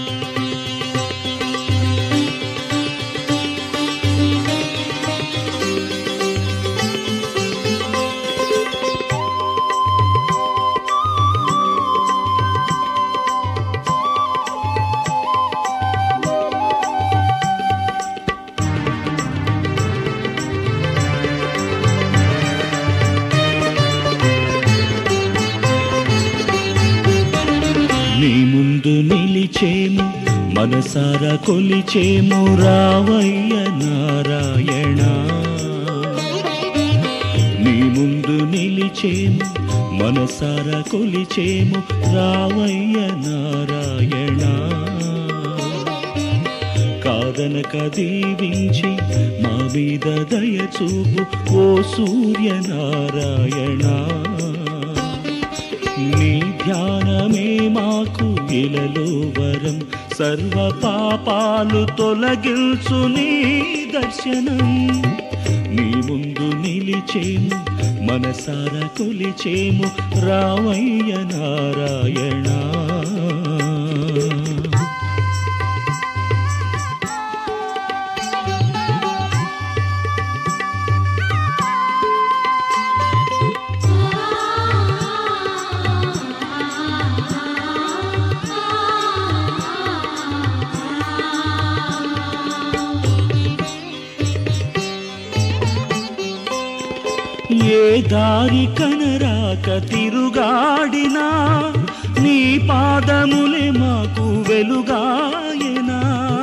నీ ముందు నిలిచేము మనసారా కొలిచేము రావయ్య నారాయణ నీ ముందు నిలిచేము మనసారా కొలిచేము రావయ్య నారాయణ కాదనక దీవించి మా మీద దయ చూపు ఓ సూర్యనారాయణ నీ ధ్యానమే మాకు ఇలలో వరం సర్వ పాపాలు తొలగించు నీ దర్శనం నీ ముందు నిలిచేము మనసారా కొలిచేము రావయ్య నారాయణ ఏ దారి కనరాక తిరుగాడినా నీ పాదములే మాకు వెలుగాయనా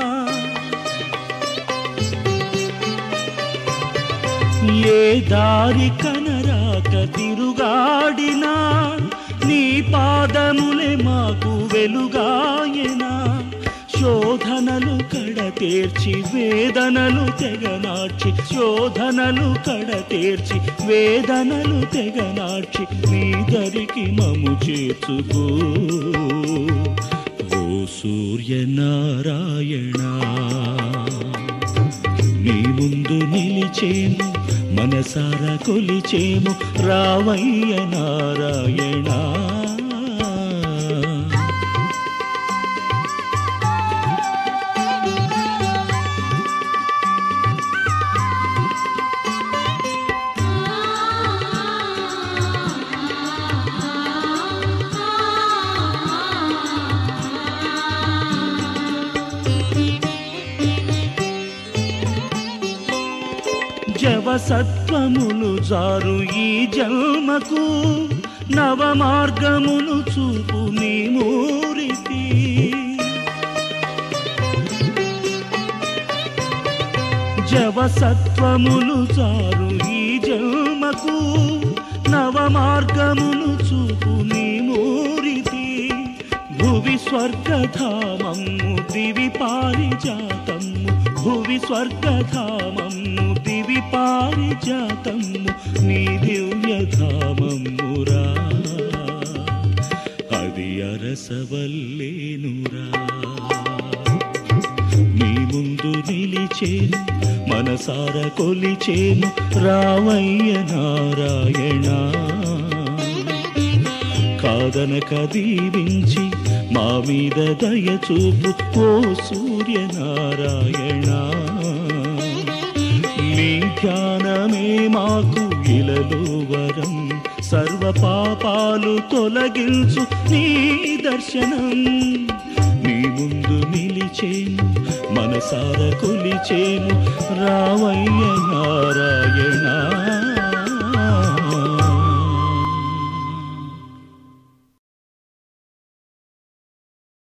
ఏ దారి కనరాక తిరుగాడినా నీ పాదములే మాకు వెలుగాయనా శోధనలు కడ తీర్చి వేదనలు తెగనార్చి శోధనలు కడ తీర్చి వేదనలు తెగనార్చి నీ దరికి మము చేర్చుకో ఓ సూర్యనారాయణ నీ ముందు నిలిచేము మనసారా కొలిచేము రావయ్య నారాయణ జవసత్వములు జారు ఈ జన్మకు నవ మార్గమును చూపు నీ మూరితి జవసత్వములు జారు ఈ జన్మకు నవ మార్గమును చూపు నీ మూరితి భువి స్వర్గధామము దివి పారిజాతము భువి స్వర్గధామము దివి పారిజాతము నీ దివ్యధామమురా అది అరసవల్లేనురా నీ ముందు నిలిచేను మనసార కొలిచేను రావయ్య నారాయణ కాదనక దీవించి మా మీద దయ చూపు ఓ సూర్యనారాయణ నీ ధ్యానమే మాకు ఇలలో వరం సర్వ పాపాలు తొలగించు నీ దర్శనం నీ ముందు నిలిచేను మనసార కొలిచేను రావయ్య నారాయణ